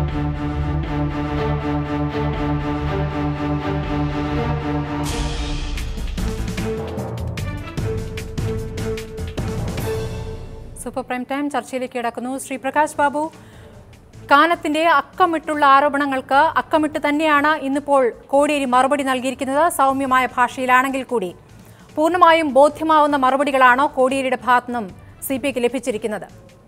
Super prime time ചർച്ചയിലേക്ക് കിടക്കുന്നു ശ്രീ പ്രകാശ് ബാബു കാനത്തിന്റെ അക്കമിട്ടുള്ള ആരോപണങ്ങൾക്ക് അക്കമിട്ട് തന്നെയാണ് ഇന്നിപ്പോൾ കോടിയേരി മറുപടി നൽകിയിരിക്കുന്നത് സൗമ്യമായ ഭാഷയിലാണെങ്കിൽ കൂടി പൂർണ്ണമായും ബോധ്യമാവുന്ന മറുപടികളാണോ കോടിയേരിയുടെ ഭാഗത്തുനിന്നും സി പി ഐക്ക് ലഭിച്ചിരിക്കുന്നത്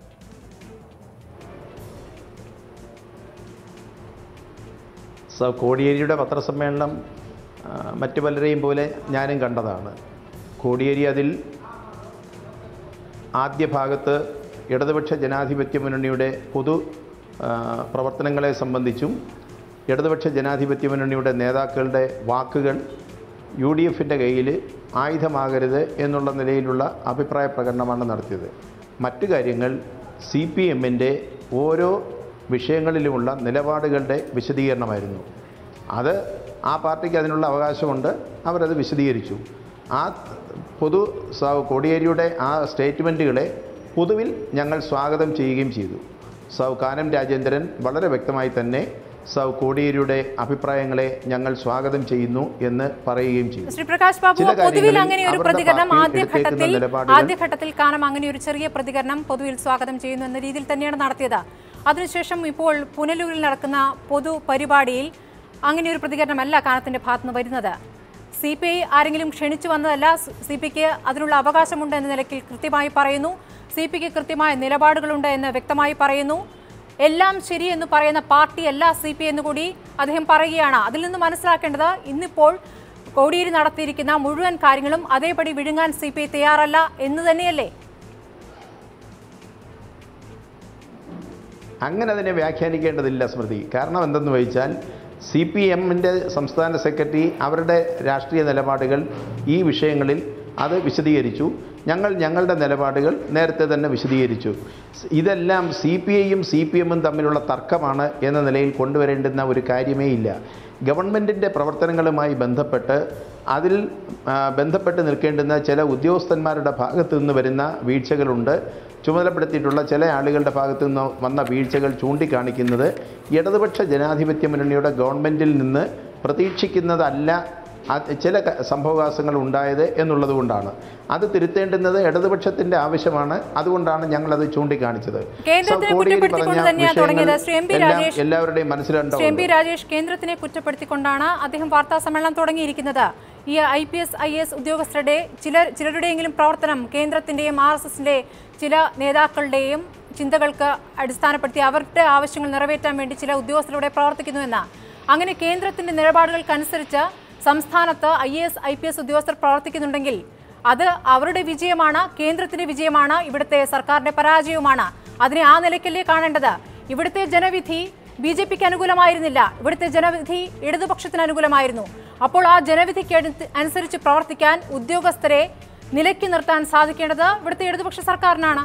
സോ കോടിയേരിയുടെ പത്രസമ്മേളനം ആ, മറ്റു പലരെയും പോലെ ഞാനും കണ്ടതാണ് കോടിയേരി അതിൽ ആദ്യ ഭാഗത്ത് ഇടതുപക്ഷ ജനാധിപത്യ മുന്നണിയുടെ പൊതു ആ, പ്രവർത്തനങ്ങളെ സംബന്ധിച്ചും ഇടതുപക്ഷ ജനാധിപത്യ മുന്നണിയുടെ നേതാക്കളുടെ വാക്കുകൾ യു ഡി എഫിൻ്റെ കയ്യിൽ ആയുധമാകരുത് എന്നുള്ള നിലയിലുള്ള അഭിപ്രായ പ്രകടനമാണ് നടത്തിയത് മറ്റു കാര്യങ്ങൾ സി പി എമ്മിൻ്റെ ഓരോ വിഷയങ്ങളിലുമുള്ള നിലപാടുകളുടെ വിശദീകരണമായിരുന്നു അത് ആ പാർട്ടിക്ക് അതിനുള്ള അവകാശമുണ്ട് അവരത് വിശദീകരിച്ചു ആ പൊതു സ- കോടിയേരിയുടെ ആ സ്റ്റേറ്റ്മെൻറ്റുകളെ പൊതുവിൽ ഞങ്ങൾ സ്വാഗതം ചെയ്യുകയും ചെയ്തു സൗ കാനം രാജേന്ദ്രൻ വളരെ വ്യക്തമായി തന്നെ സൗ കോടിയേരിയുടെ അഭിപ്രായങ്ങളെ ഞങ്ങൾ സ്വാഗതം ചെയ്യുന്നു എന്ന് പറയുകയും ചെയ്തു ശ്രീ പ്രകാശ് ബാബു ചില പൊതുവിൽ കാര്യങ്ങളിൽ അങ്ങനെ ഒരു അവരുടെ പ്രതികരണം പാർട്ടി ആദ്യഘട്ടത്തിൽ എടുത്തേക്കുന്ന നിലപാടുകൾ ആദ്യഘട്ടത്തിൽ കാനം അങ്ങനെ ഒരു ചെറിയ പ്രതികരണം പൊതുവിൽ സ്വാഗതം ചെയ്യുന്നു എന്ന രീതിയിൽ തന്നെയാണ് നടത്തിയത് അതിനുശേഷം ഇപ്പോൾ പുനലൂരിൽ നടക്കുന്ന പൊതു പരിപാടിയിൽ അങ്ങനെ ഒരു പ്രതികരണമല്ല കാനത്തിന്റെ ഭാഗത്തുനിന്ന് വരുന്നത് സി പി ഐ ആരെങ്കിലും ക്ഷണിച്ചു വന്നതല്ല സി പി ഐക്ക് അതിനുള്ള അവകാശമുണ്ട് എന്ന നിലയ്ക്ക് കൃത്യമായി പറയുന്നു സി പിക്ക് കൃത്യമായ നിലപാടുകളുണ്ട് എന്ന് വ്യക്തമായി പറയുന്നു എല്ലാം ശരി എന്ന് പറയുന്ന പാർട്ടിയല്ല സി പി എന്ന് കൂടി അദ്ദേഹം പറയുകയാണ് അതിൽ നിന്ന് മനസ്സിലാക്കേണ്ടത് ഇന്നിപ്പോൾ കോടിയേരി നടത്തിയിരിക്കുന്ന മുഴുവൻ കാര്യങ്ങളും അതേപടി വിഴുങ്ങാൻ സി പി ഐ തയ്യാറല്ല എന്ന് തന്നെയല്ലേ അങ്ങനെ അതിനെ വ്യാഖ്യാനിക്കേണ്ടതില്ല സ്മൃതി കാരണം എന്തെന്ന് ചോദിച്ചാൽ സി പി എമ്മിൻ്റെ സംസ്ഥാന സെക്രട്ടറി അവരുടെ രാഷ്ട്രീയ നിലപാടുകൾ ഈ വിഷയങ്ങളിൽ അത് വിശദീകരിച്ചു ഞങ്ങൾ ഞങ്ങളുടെ നിലപാടുകൾ നേരത്തെ തന്നെ വിശദീകരിച്ചു സ് ഇതെല്ലാം സി പി ഐയും സി പി എമ്മും തമ്മിലുള്ള തർക്കമാണ് എന്ന നിലയിൽ കൊണ്ടുവരേണ്ടുന്ന ഒരു കാര്യമേ ഇല്ല ഗവൺമെൻറ്റിൻ്റെ പ്രവർത്തനങ്ങളുമായി ബന്ധപ്പെട്ട് അതിൽ ആ, ബന്ധപ്പെട്ട് നിൽക്കേണ്ടുന്ന ചില ഉദ്യോഗസ്ഥന്മാരുടെ ഭാഗത്തു നിന്ന് വരുന്ന വീഴ്ചകളുണ്ട് ചുമതലപ്പെടുത്തിയിട്ടുള്ള ചില ആളുകളുടെ ഭാഗത്തു നിന്ന് വന്ന വീഴ്ചകൾ ചൂണ്ടിക്കാണിക്കുന്നത് ഇടതുപക്ഷ ജനാധിപത്യ മുന്നണിയുടെ ഗവൺമെൻറ്റിൽ നിന്ന് പ്രതീക്ഷിക്കുന്നതല്ല അത് ചില ക- സംഭവവികാസങ്ങൾ ഉണ്ടായത് എന്നുള്ളത് കൊണ്ടാണ് അത് തിരുത്തേണ്ടുന്നത് ഇടതുപക്ഷത്തിൻ്റെ ആവശ്യമാണ് അതുകൊണ്ടാണ് ഞങ്ങളത് ചൂണ്ടിക്കാണിച്ചത് കേന്ദ്രത്തിനെ സോ, കോടിയേരി കുറ്റപ്പെടുത്തിക്കൊണ്ട് പറഞ്ഞ തന്നെയാണ് തുടങ്ങിയത്. ശ്രീ എം പി വിഷയങ്ങൾ എല്ലാം രാജേഷ് എല്ലാവരുടെയും ശ്രീ എം മനസ്സിലുണ്ടാവും പി രാജേഷ് കേന്ദ്രത്തിനെ കുറ്റപ്പെടുത്തിക്കൊണ്ടാണ് അദ്ദേഹം വാർത്താ സമ്മേളനം തുടങ്ങിയിരിക്കുന്നത് ഈ I P S I S ഉദ്യോഗസ്ഥരുടെ ചിലർ ചിലരുടെയെങ്കിലും പ്രവർത്തനം കേന്ദ്രത്തിന്റെയും ആർ എസ് എസിന്റെ ചില നേതാക്കളുടെയും ചിന്തകൾക്ക് അടിസ്ഥാനപ്പെടുത്തി അവരുടെ ആവശ്യങ്ങൾ നിറവേറ്റാൻ വേണ്ടി ചില ഉദ്യോഗസ്ഥരുടെ പ്രവർത്തിക്കുന്നുവെന്ന് അങ്ങനെ കേന്ദ്രത്തിന്റെ നിലപാടുകൾക്കനുസരിച്ച് സംസ്ഥാനത്ത് I S I P S ഉദ്യോഗസ്ഥർ പ്രവർത്തിക്കുന്നുണ്ടെങ്കിൽ അത് അവരുടെ വിജയമാണ് കേന്ദ്രത്തിന്റെ വിജയമാണ് ഇവിടുത്തെ സർക്കാരിന്റെ പരാജയവുമാണ് അതിനെ ആ നിലയ്ക്കല്ലേ കാണേണ്ടത് ഇവിടുത്തെ ജനവിധി ബി ജെ പിക്ക് അനുകൂലമായിരുന്നില്ല ഇവിടുത്തെ ജനവിധി ഇടതുപക്ഷത്തിന് അനുകൂലമായിരുന്നു അപ്പോൾ ആ ജനവിധിക്ക് അടുത്ത് അനുസരിച്ച് പ്രവർത്തിക്കാൻ ഉദ്യോഗസ്ഥരെ നിലയ്ക്ക് നിർത്താൻ സാധിക്കേണ്ടത് ഇവിടുത്തെ ഇടതുപക്ഷ സർക്കാരിനാണ്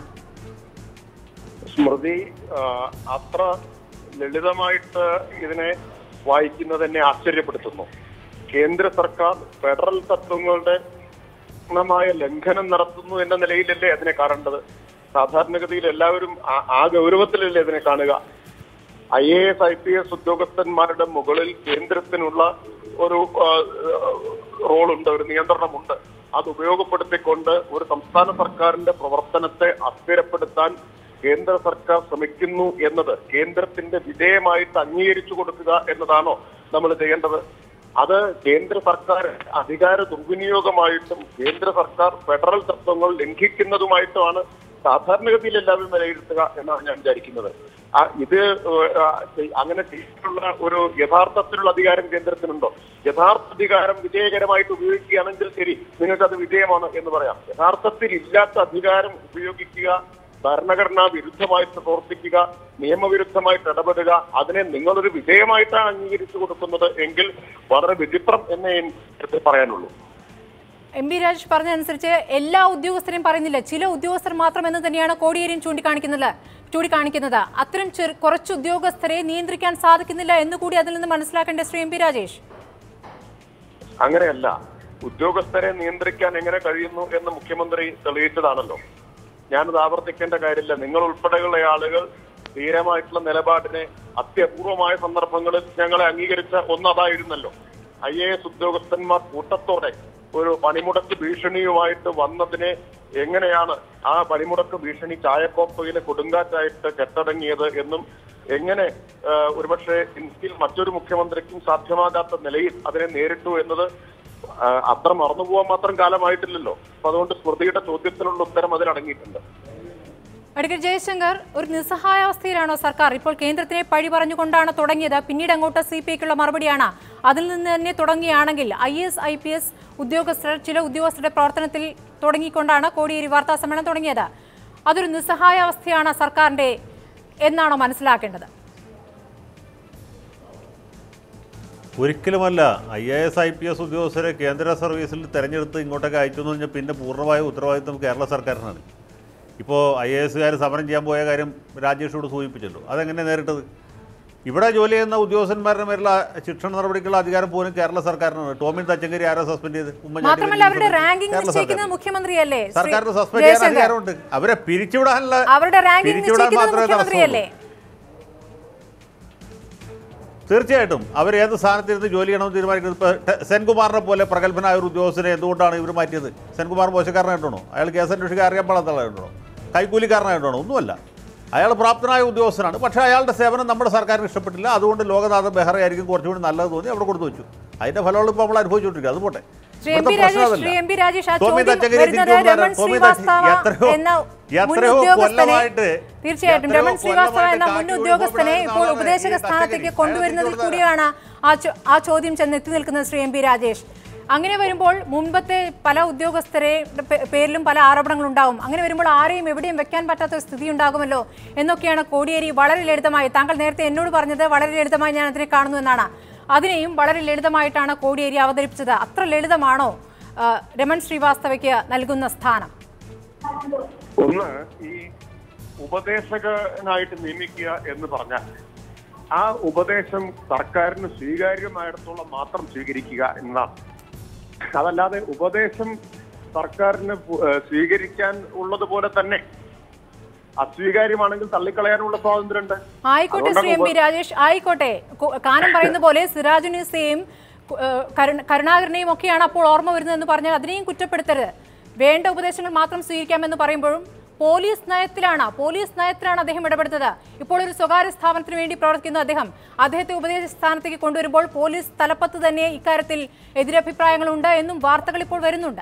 സ്മൃതി ആ, അത്ര ലളിതമായിട്ട് ഇതിനെ വായിക്കുന്നത് എന്നെ ആശ്ചര്യപ്പെടുത്തുന്നു കേന്ദ്ര സർക്കാർ ഫെഡറൽ തത്വങ്ങളുടെ പൂർണ്ണമായ ലംഘനം നടത്തുന്നു എന്ന നിലയിലല്ലേ അതിനെ കാണേണ്ടത് സാധാരണഗതിയിൽ എല്ലാവരും ആ- ആ ഗൗരവത്തിലല്ലേ ഇതിനെ കാണുക I A S I P S ഉദ്യോഗസ്ഥന്മാരുടെ മുകളിൽ കേന്ദ്രത്തിനുള്ള ഒരു ആ, റോളുണ്ട് ഒരു നിയന്ത്രണമുണ്ട് അത് ഉപയോഗപ്പെടുത്തിക്കൊണ്ട് ഒരു സംസ്ഥാന സർക്കാരിന്റെ പ്രവർത്തനത്തെ അസ്ഥിരപ്പെടുത്താൻ കേന്ദ്ര സർക്കാർ ശ്രമിക്കുന്നു എന്നത് കേന്ദ്രത്തിന്റെ വിധേയമായിട്ട് അംഗീകരിച്ചു കൊടുക്കുക എന്നതാണോ നമ്മൾ ചെയ്യേണ്ടത് അത് കേന്ദ്ര സർക്കാർ അധികാര ദുർവിനിയോഗമായിട്ടും കേന്ദ്ര സർക്കാർ ഫെഡറൽ തത്വങ്ങൾ ലംഘിക്കുന്നതുമായിട്ടുമാണ് സാധാരണഗതിയിൽ എല്ലാവരും വിലയിരുത്തുക എന്നാണ് ഞാൻ വിചാരിക്കുന്നത് ആ ഇത് ഏഹ്, ആ, ചെയ്- അങ്ങനെ ചെയ്തിട്ടുള്ള ഒരു യഥാർത്ഥത്തിലുള്ള അധികാരം കേന്ദ്രത്തിനുണ്ടോ യഥാർത്ഥ അധികാരം വിജയകരമായിട്ട് ഉപയോഗിക്കുകയാണെങ്കിൽ ശരി നിങ്ങൾക്ക് അത് വിജയമാണ് എന്ന് പറയാം യഥാർത്ഥത്തിൽ ഇല്ലാത്ത അധികാരം ഉപയോഗിക്കുക ഭരണഘടനാ വിരുദ്ധമായിട്ട് പ്രവർത്തിക്കുക നിയമവിരുദ്ധമായിട്ട് ഇടപെടുക അതിനെ നിങ്ങളൊരു വിജയമായിട്ടാണ് അംഗീകരിച്ചു കൊടുക്കുന്നത് എങ്കിൽ വളരെ വിചിത്രം എന്നേ എനിക്ക് പറയാനുള്ളൂ എം പി രാജേഷ് പറഞ്ഞതനുസരിച്ച് എല്ലാ ഉദ്യോഗസ്ഥരെയും പറയുന്നില്ല ചില ഉദ്യോഗസ്ഥർ മാത്രം എന്ന് തന്നെയാണ് കോടിയേരിയും ചൂണ്ടിക്കാണിക്കുന്നത് ചൂണ്ടിക്കാണിക്കുന്നത് അത്തരം ചെറു കുറച്ച് ഉദ്യോഗസ്ഥരെ നിയന്ത്രിക്കാൻ സാധിക്കുന്നില്ല എന്ന് കൂടി അതിൽ നിന്ന് മനസ്സിലാക്കേണ്ട ശ്രീ എം പി രാജേഷ് അങ്ങനെയല്ല ഉദ്യോഗസ്ഥരെ നിയന്ത്രിക്കാൻ എങ്ങനെ കഴിയുന്നു എന്ന് മുഖ്യമന്ത്രി തെളിയിച്ചതാണല്ലോ ഞാനത് ആവർത്തിക്കേണ്ട കാര്യമില്ല നിങ്ങൾ ഉൾപ്പെടെയുള്ള ആളുകൾ ധീരമായിട്ടുള്ള നിലപാടിനെ അത്യപൂർവമായ സന്ദർഭങ്ങളിൽ ഞങ്ങളെ അംഗീകരിച്ച ഒന്നതായിരുന്നല്ലോ ഐ എ എസ് ഉദ്യോഗസ്ഥന്മാർ കൂട്ടത്തോടെ ഒരു പണിമുടക്ക് ഭീഷണിയുമായിട്ട് വന്നതിനെ എങ്ങനെയാണ് ആ പണിമുടക്ക് ഭീഷണി ചായക്കോപ്പയിലെ കൊടുങ്കാറ്റായിട്ട് കെട്ടടങ്ങിയത് എന്നും എങ്ങനെ ആ, ഒരുപക്ഷെ ഇന്ത്യയിൽ മറ്റൊരു മുഖ്യമന്ത്രിക്കും സാധ്യമാകാത്ത നിലയിൽ അതിനെ നേരിട്ടു എന്നത് ആ, അത്ര മറന്നുപോകാൻ മാത്രം കാലമായിട്ടില്ലല്ലോ അപ്പൊ അതുകൊണ്ട് സ്മൃതിയുടെ ചോദ്യത്തിനുള്ള ഉത്തരം അതിലടങ്ങിയിട്ടുണ്ട് അഡ്വക്കേറ്റ് ജയശങ്കർ ഒരു നിസ്സഹായാവസ്ഥയിലാണോ സർക്കാർ ഇപ്പോൾ കേന്ദ്രത്തിനെ പഴി പറഞ്ഞുകൊണ്ടാണ് തുടങ്ങിയത് പിന്നീട് അങ്ങോട്ട് സി പി ഐക്കുള്ള മറുപടിയാണ് അതിൽ നിന്ന് തന്നെ തുടങ്ങിയാണെങ്കിൽ I S I P S ഉദ്യോഗസ്ഥർ ചില ഉദ്യോഗസ്ഥരുടെ പ്രവർത്തനത്തിൽ തുടങ്ങിക്കൊണ്ടാണ് കോടിയേരി വാർത്താ സമ്മേളനം തുടങ്ങിയത് അതൊരു നിസ്സഹായാവസ്ഥയാണ് സർക്കാരിന്റെ എന്നാണോ മനസ്സിലാക്കേണ്ടത് ഒരിക്കലുമല്ല I A S I P S ഉദ്യോഗസ്ഥരെ കേന്ദ്ര സർവീസിൽ തെരഞ്ഞെടുത്ത് ഇങ്ങോട്ടൊക്കെ അയച്ചു എന്ന് പറഞ്ഞാൽ പിന്നെ പൂർണ്ണമായ ഉത്തരവാദിത്വം കേരള സർക്കാരിനാണ് ഇപ്പോൾ ഐ എ എസുകാർ സമരം ചെയ്യാൻ പോയ കാര്യം രാജേഷോട് സൂചിപ്പിച്ചല്ലോ അതെങ്ങനെ നേരിട്ടത് ഇവിടെ ജോലി ചെയ്യുന്ന ഉദ്യോഗസ്ഥന്മാരുടെ മേലുള്ള ശിക്ഷണ നടപടിക്കുള്ള അധികാരം പോലും കേരള സർക്കാരിനാണ് ടോമിൻ തച്ചങ്കരി ആരാ സസ്പെൻഡ് ചെയ്ത് ഉമ്മൻചാണ്ടി മാത്രമല്ല അവരുടെ വലിയ റാങ്കിംഗ് കേരള നിശ്ചയിക്കുന്നത് സർക്കാർ. മുഖ്യമന്ത്രിയല്ലേ ശ്രീ സർക്കാരിന് സസ്പെൻഡ് ചെയ്യാൻ ജയശങ്കർ അധികാരമുണ്ട് അവരെ പിരിച്ചുവിടാനുള്ള അവരുടെ റാങ്കിംഗ് പിരിച്ചുവിടാൻ നിശ്ചയിക്കുന്നത് മാത്രമേ മുഖ്യമന്ത്രിയല്ലേ തടസ്സമുള്ളൂ. തീർച്ചയായിട്ടും അവർ ഏത് സ്ഥാനത്തിരുന്ന് ജോലി ചെയ്യണമെന്ന് തീരുമാനിക്കുന്നത് ഇപ്പോൾ ടെ- സെൻകുമാറിനെ പോലെ പ്രഗത്ഭനായ ഒരു ഉദ്യോഗസ്ഥനെ എന്തുകൊണ്ടാണ് ഇവർ മാറ്റിയത് സെൻകുമാർ മോശക്കാരനായിട്ടാണോ അയാൾ കേസ് അന്വേഷിക്കാൻ അറിയാൻ പാടാത്തതായിട്ടാണോ കൈക്കൂലിക്കാരനായിട്ടാണോ ഒന്നുമല്ല അയാൾ പ്രാപ്തനായ ഉദ്യോഗസ്ഥനാണ് പക്ഷേ അയാളുടെ സേവനം നമ്മുടെ സർക്കാരിന് ഇഷ്ടപ്പെട്ടില്ല അതുകൊണ്ട് ലോകനാഥ ബെഹ്റയായിരിക്കും കുറച്ചുകൂടി നല്ലത് തോന്നി അവിടെ കൊടുത്തു വെച്ചു അതിൻ്റെ ഫലങ്ങൾ ഇപ്പോൾ നമ്മൾ അനുഭവിച്ചുകൊണ്ടിരിക്കുക അത് പോട്ടെ ശ്രീ എം പി ഇവിടുത്തെ രാജേഷ് പ്രശ്നം ശ്രീ അതല്ല. എം പി രാജേഷ് ആ ടോമി ചോദ്യം തച്ചങ്കരി വരുന്നത് തിരിച്ചുകൊണ്ടുവരാൻ രമൺ ടോമി ശ്രീവാസ്തവ തച്ചങ്കരി എത്രയോ- എന്ന മുൻ എത്രയോ ഉദ്യോഗസ്ഥനെ കൊല്ലമായിട്ട് തീർച്ചയായിട്ടും എത്രയോ രമൺ ശ്രീവാസ്തവ എന്ന മുൻ കൊല്ലമായിട്ട് ഉദ്യോഗസ്ഥനെ കാക്കി ഇപ്പോൾ ഉൾപ്പെടുന്ന ഉപദേശക ആളാണ് ഈ സ്ഥാനത്തേക്ക് തച്ചങ്കരി. കൊണ്ടുവരുന്നതിൽ അയാൾ കൂടിയാണ് ആ ചോ- ആ ചോദ്യം ചെന്ന് എത്തി നിൽക്കുന്നത് ശ്രീ എം പി രാജേഷ് അങ്ങനെ വരുമ്പോൾ മുൻപത്തെ പല ഉദ്യോഗസ്ഥരെ പേ- പേരിലും പല ആരോപണങ്ങൾ ഉണ്ടാവും അങ്ങനെ വരുമ്പോൾ ആരെയും എവിടെയും വെക്കാൻ പറ്റാത്ത ഒരു സ്ഥിതി ഉണ്ടാകുമല്ലോ എന്നൊക്കെയാണ് കോടിയേരി വളരെ ലളിതമായി താങ്കൾ നേരത്തെ എന്നോട് പറഞ്ഞത് വളരെ ലളിതമായി ഞാൻ അതിനെ കാണുന്നു എന്നാണ് അതിനെയും വളരെ ലളിതമായിട്ടാണ് കോടിയേരി അവതരിപ്പിച്ചത് അത്ര ലളിതമാണോ ആ, രമൺ ശ്രീവാസ്തവയ്ക്ക് നൽകുന്ന സ്ഥാനം ഒന്ന് ഈ ഉപദേശകനായിട്ട് നിയമിക്കുക എന്ന് പറഞ്ഞാൽ ആ ഉപദേശം സർക്കാരിന് സ്വീകാര്യമായിടത്തോളം മാത്രം സ്വീകരിക്കുക എന്നതാണ് അതല്ലാതെ ഉപദേശം സർക്കാരിന് പു- ഏഹ് സ്വീകരിക്കാൻ ഉള്ളതുപോലെ തന്നെ അസ്വീകാര്യമാണെങ്കിൽ തള്ളിക്കളയാനുള്ള സ്വാതന്ത്ര്യമുണ്ട് ആയിക്കോട്ടെ ശ്രീ എം പി രാജേഷ് ആയിക്കോട്ടെ കു- കാനം പറയുന്ന പോലെ സിറാജുനിസയും കു- ഏഹ് കരുണ- കരുണാകരനെയും ഒക്കെയാണ് അപ്പോൾ ഓർമ്മ വരുന്നതെന്ന് പറഞ്ഞാൽ അതിനെയും കുറ്റപ്പെടുത്തരുത് വേണ്ട ഉപദേശങ്ങൾ മാത്രം സ്വീകരിക്കാമെന്ന് പറയുമ്പോഴും പോലീസ് നയത്തിലാണ് പോലീസ് നയത്തിലാണ് അദ്ദേഹം ഇടപെടുന്നത് ഇപ്പോൾ ഒരു സ്വകാര്യ സ്ഥാപനത്തിന് വേണ്ടി പ്രവർത്തിക്കുന്ന അദ്ദേഹം അദ്ദേഹത്തെ ഉപദേശ സ്ഥാനത്തേക്ക് കൊണ്ടുവരുമ്പോൾ പോലീസ് തലപ്പത്ത് തന്നെ ഇക്കാര്യത്തിൽ എതിരഭിപ്രായങ്ങളുണ്ട് എന്നും വാർത്തകൾ ഇപ്പോൾ വരുന്നുണ്ട്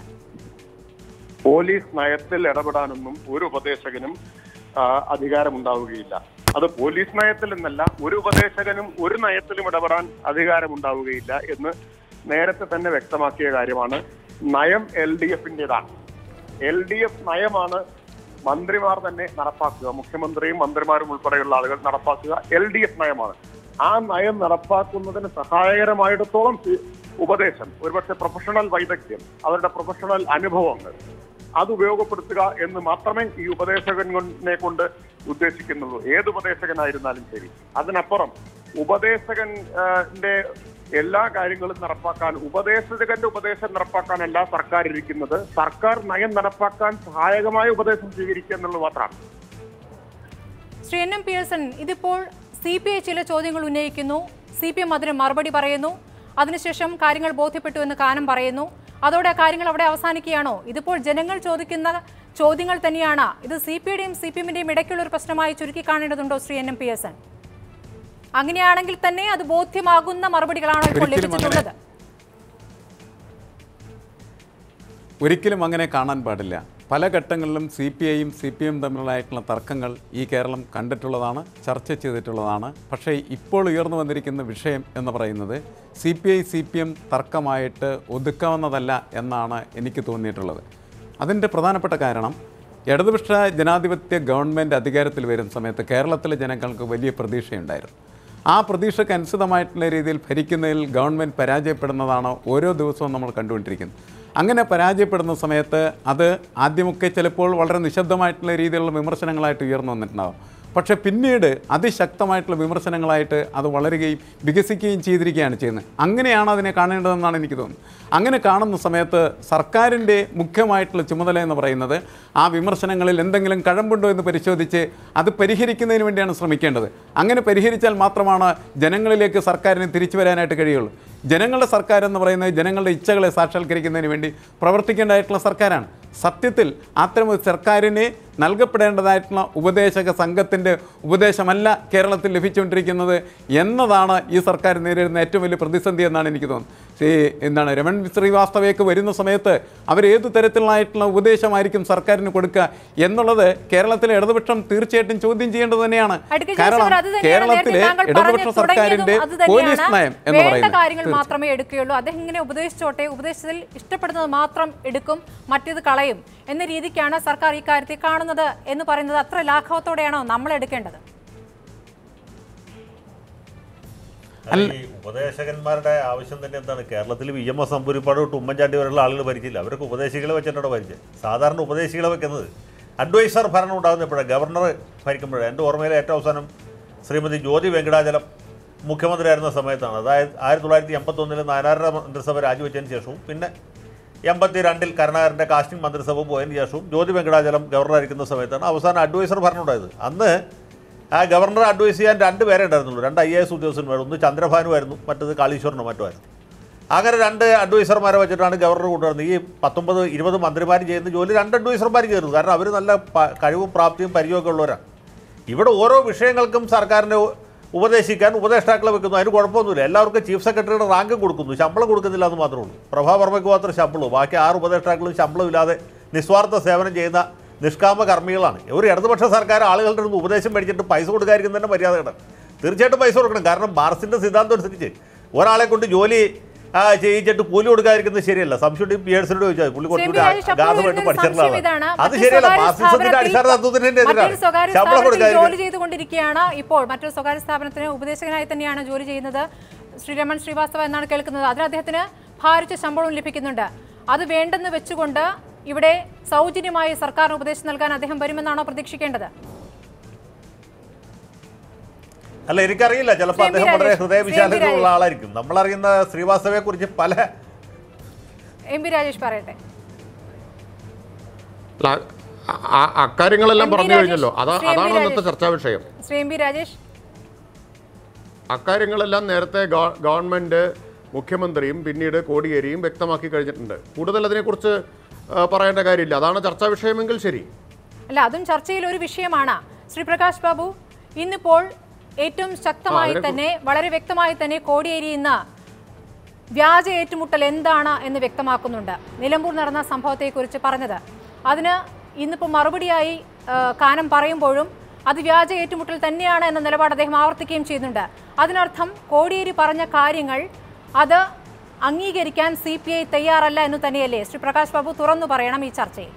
പോലീസ് നയത്തിൽ ഇടപെടാനൊന്നും ഒരു ഉപദേശകനും ആ, അധികാരമുണ്ടാവുകയില്ല അത് പോലീസ് നയത്തിൽ എന്നല്ല ഒരു ഉപദേശകനും ഒരു നയത്തിലും ഇടപെടാൻ അധികാരമുണ്ടാവുകയില്ല എന്ന് നേരത്തെ തന്നെ വ്യക്തമാക്കിയ കാര്യമാണ് നയം എൽ ഡി എഫിന്റേതാണ് എൽ ഡി എഫ് നയമാണ് മന്ത്രിമാർ തന്നെ നടപ്പാക്കുക മുഖ്യമന്ത്രിയും മന്ത്രിമാരും ഉൾപ്പെടെയുള്ള ആളുകൾ നടപ്പാക്കുക എൽ ഡി എഫ് നയമാണ് ആ നയം നടപ്പാക്കുന്നതിന് സഹായകരമായിടത്തോളം ഈ ഉപദേശം ഒരുപക്ഷെ പ്രൊഫഷണൽ വൈദഗ്ധ്യം അവരുടെ പ്രൊഫഷണൽ അനുഭവങ്ങൾ അത് ഉപയോഗപ്പെടുത്തുക എന്ന് മാത്രമേ ഈ ഉപദേശകനെ കൊണ്ട് ഉദ്ദേശിക്കുന്നുള്ളൂ ഏത് ഉപദേശകനായിരുന്നാലും ശരി അതിനപ്പുറം ഉപദേശകന്റെ എല്ലാ കാര്യങ്ങളും നടപ്പാക്കാൻ ഉപദേശകന്റെ ഉപദേശം നടപ്പാക്കാനല്ല സർക്കാർ ഇരിക്കുന്നത് സർക്കാർ നയം നടപ്പാക്കാൻ സഹായകമായ ഉപദേശം സ്വീകരിക്കുക എന്നുള്ളത് മാത്രമാണ് ശ്രീ എൻ എം പിയേഴ്സൺ ഇതിപ്പോൾ സി പി ഐ ചില ചോദ്യങ്ങൾ ഉന്നയിക്കുന്നു സി പി എം അതിന് മറുപടി പറയുന്നു അതിനുശേഷം കാര്യങ്ങൾ ബോധ്യപ്പെട്ടു എന്ന് കാനം പറയുന്നു അതോടെ ആ കാര്യങ്ങൾ അവിടെ അവസാനിക്കുകയാണോ ഇതിപ്പോൾ ജനങ്ങൾ ചോദിക്കുന്ന ചോദ്യങ്ങൾ തന്നെയാണ് ഇത് സി പി ഐയുടെയും സി പി എമ്മിന്റെയും ഇടയ്ക്കുള്ള ഒരു പ്രശ്നമായി ചുരുക്കി കാണേണ്ടതുണ്ടോ Shri N M P S N അങ്ങനെയാണെങ്കിൽ തന്നെ അത് ബോധ്യമാകുന്ന മറുപടികളാണോ ഇപ്പോൾ ഒരിക്കലും അങ്ങനെ ലഭിച്ചിട്ടുള്ളത് ഒരിക്കലും അങ്ങനെ കാണാൻ പാടില്ല പല ഘട്ടങ്ങളിലും സി പി ഐയും സി പി എം തമ്മിലായിട്ടുള്ള തർക്കങ്ങൾ ഈ കേരളം കണ്ടിട്ടുള്ളതാണ് ചർച്ച ചെയ്തിട്ടുള്ളതാണ് പക്ഷേ ഇപ്പോൾ ഉയർന്നു വന്നിരിക്കുന്ന വിഷയം എന്ന് പറയുന്നത് C P I C P M തർക്കമായിട്ട് ഒതുക്കാവുന്നതല്ല എന്നാണ് എനിക്ക് തോന്നിയിട്ടുള്ളത് അതിൻ്റെ പ്രധാനപ്പെട്ട കാരണം ഇടതുപക്ഷ ജനാധിപത്യ ഗവൺമെൻറ് അധികാരത്തിൽ വരുന്ന സമയത്ത് കേരളത്തിലെ ജനങ്ങൾക്ക് വലിയ പ്രതീക്ഷയുണ്ടായിരുന്നു ആ പ്രതീക്ഷയ്ക്ക് അനുസൃതമായിട്ടുള്ള രീതിയിൽ ഭരിക്കുന്നതിൽ ഗവൺമെൻറ് പരാജയപ്പെടുന്നതാണ് ഓരോ ദിവസവും നമ്മൾ കണ്ടുകൊണ്ടിരിക്കുന്നത് അങ്ങനെ പരാജയപ്പെടുന്ന സമയത്ത് അത് ആദ്യമൊക്കെ ചിലപ്പോൾ വളരെ നിശബ്ദമായിട്ടുള്ള രീതിയിലുള്ള വിമർശനങ്ങളായിട്ട് ഉയർന്നു വന്നിട്ടുണ്ടാകും പക്ഷേ പിന്നീട് അതിശക്തമായിട്ടുള്ള വിമർശനങ്ങളായിട്ട് അത് വളരുകയും വികസിക്കുകയും ചെയ്തിരിക്കുകയാണ് ചെയ്യുന്നത് അങ്ങനെയാണ് അതിനെ കാണേണ്ടതെന്നാണ് എനിക്ക് തോന്നുന്നത് അങ്ങനെ കാണുന്ന സമയത്ത് സർക്കാരിൻ്റെ മുഖ്യമായിട്ടുള്ള ചുമതല എന്ന് പറയുന്നത് ആ വിമർശനങ്ങളിൽ എന്തെങ്കിലും കഴമ്പുണ്ടോ എന്ന് പരിശോധിച്ച് അത് പരിഹരിക്കുന്നതിന് വേണ്ടിയാണ് ശ്രമിക്കേണ്ടത് അങ്ങനെ പരിഹരിച്ചാൽ മാത്രമാണ് ജനങ്ങളിലേക്ക് സർക്കാരിന് തിരിച്ചു വരാനായിട്ട് കഴിയുള്ളൂ ജനങ്ങളുടെ സർക്കാർ എന്ന് പറയുന്നത് ജനങ്ങളുടെ ഇച്ഛകളെ സാക്ഷാത്കരിക്കുന്നതിന് വേണ്ടി പ്രവർത്തിക്കേണ്ടതായിട്ടുള്ള സർക്കാരാണ് സത്യത്തിൽ അത്തരം ഒരു സർക്കാരിനെ നൽകപ്പെടേണ്ടതായിട്ടുള്ള ഉപദേശക സംഘത്തിൻ്റെ ഉപദേശമല്ല കേരളത്തിൽ ലഭിച്ചുകൊണ്ടിരിക്കുന്നത് എന്നതാണ് ഈ സർക്കാർ നേരിടുന്ന ഏറ്റവും വലിയ പ്രതിസന്ധി എന്നാണ് എനിക്ക് തോന്നുന്നത് ശ്രീ എന്താണ് രമൺ ശ്രീവാസ്തവയൊക്കെ വരുന്ന സമയത്ത് അവർ ഏതു തരത്തിലുള്ളതായിട്ടുള്ള ഉപദേശമായിരിക്കും സർക്കാരിന് കൊടുക്കുക എന്നുള്ളത് കേരളത്തിലെ ഇടതുപക്ഷം തീർച്ചയായിട്ടും ചോദ്യം ചെയ്യേണ്ടത് തന്നെയാണ് അഡ്വക്കേറ്റ് കാരണം ജോസഫ്, അത് തന്നെയാണ് കേരളത്തിലെ നേരത്തെ താങ്കൾ ഇടതുപക്ഷ പറഞ്ഞു സർക്കാരിൻ്റെ തുടങ്ങിയതും അത് പോലീസ് തന്നെയാണ്. നയം എന്ന് വേണ്ട പറയുന്നത് കാര്യങ്ങൾ തീർച്ചയായും. മാത്രമേ എടുക്കുകയുള്ളൂ അദ്ദേഹം ഇങ്ങനെ ഉപദേശിച്ചോട്ടെ ഉപദേശത്തിൽ ഇഷ്ടപ്പെടുന്നത് മാത്രം എടുക്കും മറ്റേത് കളയും എന്ന രീതിക്കാണ് സർക്കാർ ഈ കാര്യത്തെ കാണുന്നത് എന്ന് പറയുന്നത് അത്ര ലാഘവത്തോടെയാണോ നമ്മൾ എടുക്കേണ്ടത് അല്ല ഈ ഉപദേശകന്മാരുടെ ആവശ്യം തന്നെ എന്താണ് കേരളത്തിൽ വി എം എസ് അമ്പൂരിപ്പാട് തൊട്ട് ഉമ്മൻചാണ്ടി വരെയുള്ള ആളുകൾ ഭരിച്ചില്ല അവർക്ക് ഉപദേശികളെ വെച്ചിട്ടാണ് ഭരിച്ചത് സാധാരണ ഉപദേശികളെ വെക്കുന്നത് അഡ്വൈസർ ഭരണം ഉണ്ടാകുന്ന എപ്പോഴാണ് ഗവർണർ ഭരിക്കുമ്പോഴാണ് എൻ്റെ ഓർമ്മയിൽ ഏറ്റവും അവസാനം ശ്രീമതി ജ്യോതി വെങ്കടാചലം മുഖ്യമന്ത്രിയായിരുന്ന സമയത്താണ് അതായത് ആയിരത്തി തൊള്ളായിരത്തി എൺപത്തൊന്നിൽ നാനാരുടെ മന്ത്രിസഭ രാജിവെച്ചതിന് ശേഷവും പിന്നെ എൺപത്തി രണ്ടിൽ കരുണാകരൻ്റെ കാസ്റ്റിംഗ് മന്ത്രിസഭ പോയതിന് ശേഷവും ജ്യോതി വെങ്കടാചലം ഗവർണറായിരിക്കുന്ന സമയത്താണ് അവസാനം അഡ്വൈസർ ഭരണം ഉണ്ടായത് അന്ന് ആ ഗവർണറെ അഡ്വൈസ് ചെയ്യാൻ രണ്ട് പേരെ ഉണ്ടായിരുന്നുള്ളൂ രണ്ട് ഐ എ എസ് ഉദ്യോഗസ്ഥന്മാർ ഒന്ന് ചന്ദ്രഭാനുമായിരുന്നു മറ്റത് കാളീശ്വരനോ മറ്റുമായിരുന്നു അങ്ങനെ രണ്ട് അഡ്വൈസർമാരെ വെച്ചിട്ടാണ് ഗവർണർ കൊണ്ടുവരുന്നത് ഈ പത്തൊമ്പത് ഇരുപത് മന്ത്രിമാർ ചെയ്യുന്ന ജോലി രണ്ട് അഡ്വൈസർമാർ ചെയ്യുന്നു കാരണം അവർ നല്ല പ- കഴിവും പ്രാപ്തിയും പരിചയമൊക്കെ ഉള്ളവരാണ് ഇവിടെ ഓരോ വിഷയങ്ങൾക്കും സർക്കാരിനെ ഉ- ഉപദേശിക്കാൻ ഉപദേഷ്ടാക്കളെ വെക്കുന്നു അതിന് കുഴപ്പമൊന്നുമില്ല എല്ലാവർക്കും ചീഫ് സെക്രട്ടറിയുടെ റാങ്ക് കൊടുക്കുന്നു ശമ്പളം കൊടുക്കുന്നില്ല എന്ന് മാത്രമേ ഉള്ളൂ പ്രഭാവർമ്മയ്ക്ക് മാത്രം ശമ്പളവും ബാക്കി ആറ് ഉപദേഷ്ടാക്കളും ശമ്പളമില്ലാതെ നിസ്വാർത്ഥ സേവനം ചെയ്യുന്ന നിഷ്കാമ കർമ്മികളാണ് ഒരു ഇടതുപക്ഷ സർക്കാർ ആളുകളുടെ അടുത്ത് ഉപദേശം മേടിച്ചിട്ട് പൈസ കൊടുക്കാതിരിക്കുന്നതിൻ്റെ മര്യാദയാണ് തീർച്ചയായിട്ടും പൈസ കൊടുക്കണം കാരണം മാർസിൻ്റെ സിദ്ധാന്തം അനുസരിച്ച് ഒരാളെ കൊണ്ട് ജോലി ആ, ചെയ്യിച്ചിട്ട് കൂലി കൊടുക്കാതിരിക്കുന്നത് ശരിയല്ല സംശയം പി എഡ്സിനോട് ചോദിച്ചാൽ പുള്ളി കുറച്ചുകൂടി ശ്രീ രാജേഷ്, അപ്പോൾ ഗാതമായിട്ട് വരുന്നൊരു പഠിച്ചിട്ടുള്ള സംശയം ഇതാണ്. ആളാണ് അത് മറ്റൊരു ശരിയല്ല സ്വകാര്യ മാർസിസത്തിന്റെ സ്ഥാപനത്തിൽ- അടിസ്ഥാന തത്വത്തിന്റെ മറ്റൊരു സ്വകാര്യ ശമ്പളം സ്ഥാപനത്തിൽ കൊടുക്കാതിരിക്കുക ജോലി ചെയ്തുകൊണ്ടിരിക്കുകയാണ് ഇപ്പോൾ മറ്റൊരു സ്വകാര്യ സ്ഥാപനത്തിന് ഉപദേശകനായി തന്നെയാണ് ജോലി ചെയ്യുന്നത് ശ്രീരമൺ ശ്രീവാസ്തവ എന്നാണ് കേൾക്കുന്നത് അതിന് അദ്ദേഹത്തിന് ഭാരിച്ച ശമ്പളവും ലഭിക്കുന്നുണ്ട് അത് വേണ്ടെന്ന് വെച്ചുകൊണ്ട് ഇവിടെ സൗജന്യമായി സർക്കാരിന് ഉപദേശം നൽകാൻ അദ്ദേഹം വരുമെന്നാണോ പ്രതീക്ഷിക്കേണ്ടത് അല്ല എനിക്കറിയില്ല ചിലപ്പോൾ ശ്രീ അദ്ദേഹം രാജേഷ്, വളരെ ശ്രീ ഹൃദയവിശാലതയുള്ള രാജേഷ്. ആളായിരിക്കും നമ്മളറിയുന്ന ശ്രീവാസ്തവയെ കുറിച്ച് പല എം പി രാജേഷ് പറയട്ടെ അല്ല, അ- അ- അക്കാര്യങ്ങളെല്ലാം എം പി പറഞ്ഞു രാജേഷ്, കഴിഞ്ഞല്ലോ അതാ ശ്രീ എം പി അതാണ് ഇന്നത്തെ രാജേഷ്. ചർച്ചാ വിഷയം ശ്രീ എം പി രാജേഷ് അക്കാര്യങ്ങളെല്ലാം നേരത്തെ ഗവ- ഗവൺമെന്റ് മുഖ്യമന്ത്രിയും പിന്നീട് കോടിയേരിയും വ്യക്തമാക്കി കഴിഞ്ഞിട്ടുണ്ട് കൂടുതൽ അതിനെക്കുറിച്ച് ആ, പറയേണ്ട കാര്യമില്ല അതാണ് ചർച്ചാ വിഷയമെങ്കിൽ ശരി അല്ല അതും ചർച്ചയിൽ ഒരു വിഷയമാണ് ശ്രീ പ്രകാശ് ബാബു ഇന്നിപ്പോൾ ഏറ്റവും ശക്തമായി അതിനെ തന്നെ വളരെ വ്യക്തമായി തന്നെ കോടിയേരി ഇന്ന് വ്യാജ ഏറ്റുമുട്ടൽ എന്താണ് എന്ന് വ്യക്തമാക്കുന്നുണ്ട് നിലമ്പൂർ നടന്ന സംഭവത്തെക്കുറിച്ച് പറഞ്ഞത് അതിന് ഇന്നിപ്പോൾ മറുപടിയായി ആ, കാനം പറയുമ്പോഴും അത് വ്യാജ ഏറ്റുമുട്ടൽ തന്നെയാണ് എന്ന നിലപാട് അദ്ദേഹം ആവർത്തിക്കുകയും ചെയ്യുന്നുണ്ട് അതിനർത്ഥം കോടിയേരി പറഞ്ഞ കാര്യങ്ങൾ അത് അംഗീകരിക്കാൻ സി പി ഐ തയ്യാറല്ല എന്ന് തന്നെയല്ലേ ശ്രീ പ്രകാശ് ബാബു തുറന്നു പറയണം ഈ ചർച്ചയിൽ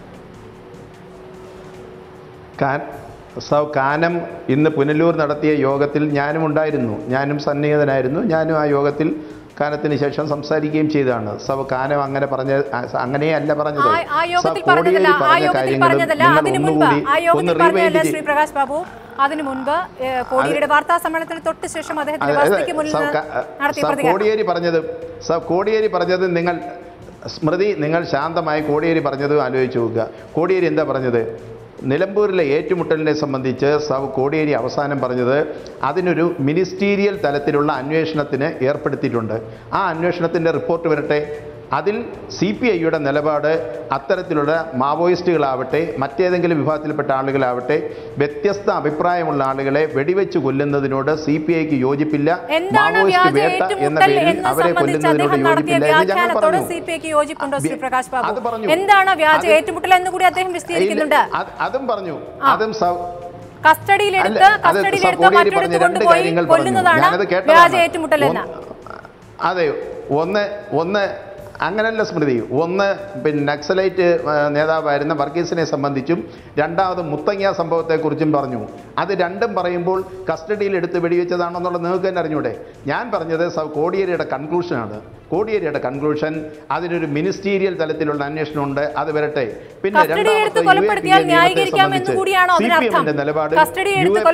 കാ- സൗ കാനം ഇന്ന് പുനലൂർ നടത്തിയ യോഗത്തിൽ ഞാനും ഉണ്ടായിരുന്നു ഞാനും സന്നിഹിതനായിരുന്നു ഞാനും ആ യോഗത്തിൽ കാനത്തിന് ശേഷം സംസാരിക്കുകയും ചെയ്തതാണ് സൗ കാനം അങ്ങനെ പറഞ്ഞ ആ, അങ്ങനെയല്ല പറഞ്ഞത് ആ- ആ യോഗത്തിൽ സൗ കോടിയേരി പറഞ്ഞതല്ല ആ പറഞ്ഞ യോഗത്തിൽ കാര്യങ്ങളും പറഞ്ഞതല്ല നിങ്ങൾ അതിനു മുൻപ് ഒന്നുകൂടി ആ ഒന്ന് യോഗത്തിൽ പറഞ്ഞതല്ല റിവൈൻഡ് ശ്രീ ചെയ്ത് പ്രകാശ് ബാബു അതിനു മുൻപ് ഏ, കോടിയേരിയുടെ വാർത്താ സമ്മേളനത്തിന് തൊട്ട് ശേഷം അദ്ദേഹത്തിന്റെ വസതിക്ക് മുന്നിൽ സൗ നിന്ന് ക- നടത്തിയ സൗ പ്രതികരണം കോടിയേരി പറഞ്ഞത് സൗ കോടിയേരി പറഞ്ഞത് നിങ്ങൾ സ്മൃതി നിങ്ങൾ ശാന്തമായി കോടിയേരി പറഞ്ഞത് ആലോചിച്ച് നോക്കുക കോടിയേരി എന്താ പറഞ്ഞത് നിലമ്പൂരിലെ ഏറ്റുമുട്ടലിനെ സംബന്ധിച്ച് സൗ കോടിയേരി അവസാനം പറഞ്ഞത് അതിനൊരു മിനിസ്റ്റീരിയൽ തലത്തിലുള്ള അന്വേഷണത്തിന് ഏർപ്പെടുത്തിയിട്ടുണ്ട് ആ അന്വേഷണത്തിൻ്റെ റിപ്പോർട്ട് വരട്ടെ അതിൽ സി പി ഐയുടെ നിലപാട് അത്തരത്തിലുള്ള മാവോയിസ്റ്റുകളാവട്ടെ മറ്റേതെങ്കിലും വിഭാഗത്തിൽപ്പെട്ട ആളുകളാവട്ടെ വ്യത്യസ്ത അഭിപ്രായമുള്ള ആളുകളെ വെടിവെച്ച് കൊല്ലുന്നതിനോട് സി പി ഐക്ക് യോജിപ്പില്ല എന്താണ് മാവോയിസ്റ്റ് വ്യാജ വേട്ട എന്ന ഏറ്റുമുട്ടൽ പേരിൽ എന്ന് അവരെ സംബന്ധിച്ച് കൊല്ലുന്നതിനോട് അദ്ദേഹം നടത്തിയ യോജിപ്പില്ല എന്ന് ഞങ്ങൾ വ്യാഖ്യാനത്തോട് പറഞ്ഞു സി പി ഐക്ക് യോജിപ്പുണ്ടോ ശ്രീ പ്രകാശ് ബാബു അത് പറഞ്ഞു. എന്താണ് വ്യാജ അത് ഏറ്റുമുട്ടൽ എന്ന് കൂടി അദ്ദേഹം വിശദീകരിക്കുന്നുണ്ട് ഇല്ല, അത് അതും പറഞ്ഞു അതും സൗ- കസ്റ്റഡിയിലെടുത്ത് അല്ല, അത് കസ്റ്റഡിയിലെടുത്ത് കോടിയേരി മറ്റൊരിടത്ത് പറഞ്ഞ രണ്ട് കൊണ്ടുപോയി കാര്യങ്ങൾ പറഞ്ഞു. കൊല്ലുന്നതാണ് ഞാനത് കേട്ടതാണ്. വ്യാജ ഏറ്റുമുട്ടൽ എന്ന് ഒന്ന്- അതെ ഒന്ന് ഒന്ന് അങ്ങനല്ല സ്മൃതി ഒന്ന് പിന്നെ നക്സലൈറ്റ് ആ, നേതാവായിരുന്ന വർഗീസിനെ സംബന്ധിച്ചും രണ്ടാമത് മുത്തങ്ങ സംഭവത്തെക്കുറിച്ചും പറഞ്ഞു അത് രണ്ടും പറയുമ്പോൾ കസ്റ്റഡിയിൽ എടുത്ത് വെടിവെച്ചതാണെന്നുള്ളത് നിങ്ങൾക്ക് തന്നെ അറിഞ്ഞൂടെ ഞാൻ പറഞ്ഞത് സ- കോടിയേരിയുടെ കൺക്ലൂഷനാണ് കോടിയേരിയുടെ കൺക്ലൂഷൻ അതിനൊരു മിനിസ്റ്റീരിയൽ തലത്തിലുള്ള അന്വേഷണമുണ്ട് അത് വരട്ടെ പിന്നെ കസ്റ്റഡിയിൽ എടുത്ത് രണ്ടാമത്തെ കൊലപ്പെടുത്തിയാൽ UAPA നിയമത്തെ ന്യായീകരിക്കാം എന്ന് സംബന്ധിച്ച് കൂടിയാണോ CPM ന്റെ അതിനർത്ഥം നിലപാട് കസ്റ്റഡിയിൽ എടുത്ത് UAPA